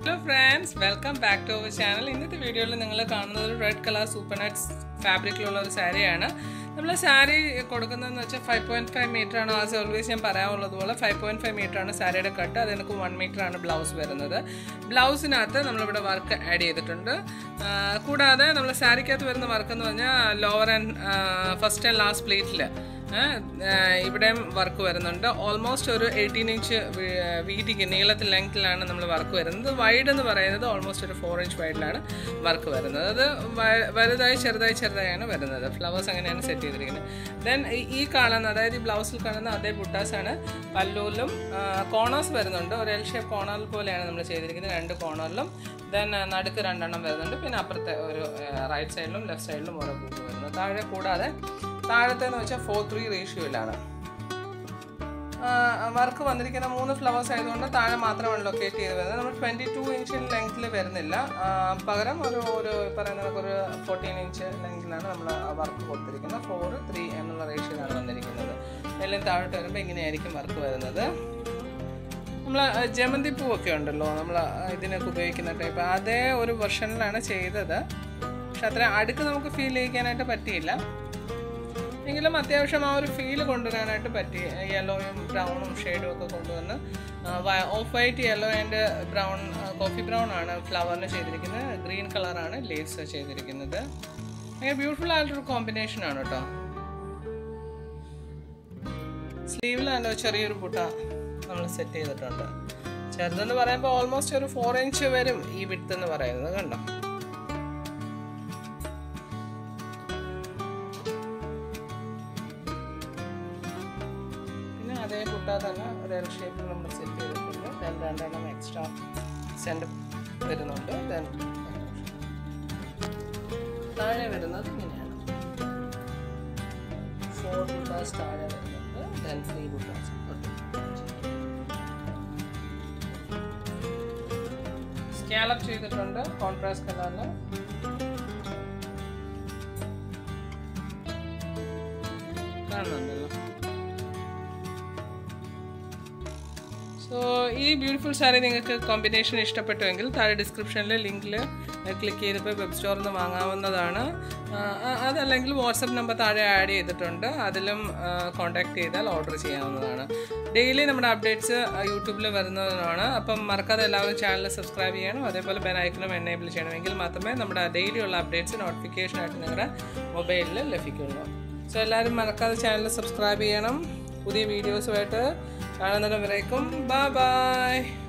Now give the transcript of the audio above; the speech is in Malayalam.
hello friends welcome back to our channel ഇന്നത്തെ വീഡിയോയിൽ നിങ്ങൾ കാണുന്നത് ഒരു റെഡ് കളർ സൂപ്പർ നട്ട്സ് ഫാബ്രിക്കിലുള്ള ഒരു സാരിയാണ് നമ്മൾ സാരി കൊടുക്കുന്നതെന്ന് വെച്ചാൽ ഫൈവ് പോയിൻറ്റ് ഫൈവ് മീറ്റർ ആണ് ആസ് ഓൾവേസ് ഞാൻ പറയാനുള്ളത് പോലെ ഫൈവ് പോയിൻറ്റ് ഫൈവ് മീറ്റർ ആണ് സാരിയുടെ കട്ട് അത് എനിക്ക് വൺ മീറ്റർ ആണ് ബ്ലൗസ് വരുന്നത് ബ്ലൗസിനകത്ത് നമ്മളിവിടെ വർക്ക് ആഡ് ചെയ്തിട്ടുണ്ട് ആ, കൂടാതെ നമ്മൾ സാരിക്കകത്ത് വരുന്ന വർക്ക് എന്ന് പറഞ്ഞാൽ lower and first and last പ്ലേറ്റിൽ ഇവിടെയും വർക്ക് വരുന്നുണ്ട് ഓൾമോസ്റ്റ് ഒരു എയ്റ്റീൻ ഇഞ്ച് വീതിക്ക് നീളത്തിൽ ലെങ്ത്തിലാണ് നമ്മൾ വർക്ക് വരുന്നത് വൈഡ് എന്ന് പറയുന്നത് ഓൾമോസ്റ്റ് ഒരു ഫോർ ഇഞ്ച് വൈഡിലാണ് വർക്ക് വരുന്നത് അത് വ- വലുതായി ചെറുതായി ചെറുതായാണ് വരുന്നത് ഫ്ലവേഴ്സ് അങ്ങനെയാണ് സെറ്റ് ചെയ്തിരിക്കുന്നത് ദെൻ ഈ കാണുന്ന അതായത് ഈ ബ്ലൗസിൽ കാണുന്ന അതേ ബുട്ടാസാണ് പല്ലൂരിലും കോണേഴ്സ് വരുന്നുണ്ട് ഒരു എൽ ഷേപ്പ് കോണർ പോലെയാണ് നമ്മൾ ചെയ്തിരിക്കുന്നത് രണ്ട് കോണറിലും ദെൻ നടുക്ക് രണ്ടെണ്ണം വരുന്നുണ്ട് പിന്നെ അപ്പുറത്തെ ഒരു റൈറ്റ് സൈഡിലും ലെഫ്റ്റ് സൈഡിലും ഓരോ ബുക്ക് വരുന്നത് താഴെ കൂടാതെ താഴത്തെ എന്ന് വെച്ചാൽ ഫോർ ത്രീ റേഷ്യോയിലാണ് വർക്ക് വന്നിരിക്കുന്ന മൂന്ന് ഫ്ലവേഴ്സ് ആയതുകൊണ്ട് താഴെ മാത്രമാണ് ലൊക്കേറ്റ് ചെയ്ത് വരുന്നത് നമ്മൾ ട്വൻറ്റി ടു ഇഞ്ച് ലെങ്ത്തിൽ വരുന്നില്ല ആ, പകരം ഒരു ഒരു ഈ പറയുന്ന കണക്ക് ഒരു ഫോർട്ടീൻ ഇഞ്ച് ലെങ്തിലാണ് നമ്മൾ വർക്ക് കൊടുത്തിരിക്കുന്നത് ഫോർ ത്രീ എന്നുള്ള റേഷ്യോയിലാണ് വന്നിരിക്കുന്നത് എല്ലാം താഴോട്ട് വരുമ്പോൾ ഇങ്ങനെയായിരിക്കും വർക്ക് വരുന്നത് നമ്മൾ ജമന്തി പൂവൊക്കെ ഉണ്ടല്ലോ നമ്മൾ ഇതിനൊക്കെ ഉപയോഗിക്കുന്ന ടൈപ്പ് അതേ ഒരു വെർഷനിലാണ് ചെയ്തത് പക്ഷെ അത്ര അടുക്ക് നമുക്ക് ഫീൽ ചെയ്യിക്കാനായിട്ട് പറ്റിയില്ല എങ്കിലും അത്യാവശ്യം ആ ഒരു ഫീൽ കൊണ്ടുവരാനായിട്ട് പറ്റി യെല്ലോയും ബ്രൗണും ഷെയ്ഡും ഒക്കെ കൊണ്ടുവന്ന് off white yellow and brown coffee brown ആണ് ഫ്ലവറിന് ചെയ്തിരിക്കുന്നത് ഗ്രീൻ കളറാണ് ലീവ്സ് ചെയ്തിരിക്കുന്നത് അങ്ങനെ ബ്യൂട്ടിഫുൾ ആയിട്ടൊരു കോമ്പിനേഷൻ ആണ് കേട്ടോ സ്ലീവിലാണല്ലോ ചെറിയൊരു ബുട്ട നമ്മൾ സെറ്റ് ചെയ്തിട്ടുണ്ട് ചെറുതെന്ന് പറയുമ്പോൾ ഓൾമോസ്റ്റ് ഒരു ഫോർ ഇഞ്ച് വരും ഈ വിട്ട് എന്ന് പറയുന്നത് കണ്ടോ പിന്നെ അതേ ബുട്ട തന്നെ ഒരു എൽ ഷേപ്പിൽ നമ്മൾ സെറ്റ് ചെയ്തിട്ടുണ്ട് ദെൻ രണ്ടെണ്ണം എക്സ്ട്രാ സെൻഡ് വരുന്നുണ്ട് ദെൻ താഴെ വരുന്നത് ഇങ്ങനെയാണ് ഫോർ ബുട്ടാസ് താഴെ വരുന്നുണ്ട് ദെൻ ത്രീ ബുട്ടാസ് സ്കാലപ്പ് ചെയ്തിട്ടുണ്ട് കോൺട്രാസ്റ്റ് കളറിൽ കാണുന്നുണ്ടല്ലോ സോ ഈ ബ്യൂട്ടിഫുൾ സാരി നിങ്ങൾക്ക് കോമ്പിനേഷൻ ഇഷ്ടപ്പെട്ടുവെങ്കിൽ താഴെ ഡിസ്ക്രിപ്ഷനിൽ ലിങ്കിൽ ക്ലിക്ക് ചെയ്തപ്പോൾ വെബ് സ്റ്റോറിൽ നിന്ന് വാങ്ങാവുന്നതാണ് ആ, അ- അതല്ലെങ്കിൽ വാട്സപ്പ് നമ്പർ താഴെ ആഡ് ചെയ്തിട്ടുണ്ട് അതിലും കോൺടാക്ട് ചെയ്താൽ ഓർഡർ ചെയ്യാവുന്നതാണ് ഡെയിലി നമ്മുടെ അപ്ഡേറ്റ്സ് യൂട്യൂബിൽ വരുന്നതാണ് അപ്പം മറക്കാതെ എല്ലാവരും ചാനൽ സബ്സ്ക്രൈബ് ചെയ്യണം അതേപോലെ ബെനൈക്കനും എനേബിൾ ചെയ്യണമെങ്കിൽ മാത്രമേ നമ്മുടെ ഡെയിലി ഉള്ള അപ്ഡേറ്റ്സ് നോട്ടിഫിക്കേഷൻ ആയിട്ട് നിങ്ങളുടെ മൊബൈലിൽ ലഭിക്കുള്ളൂ സോ എല്ലാവരും മറക്കാതെ ചാനൽ സബ്സ്ക്രൈബ് ചെയ്യണം പുതിയ വീഡിയോസുമായിട്ട് കാണുന്നതിന് വരേക്കും ബൈ ബൈ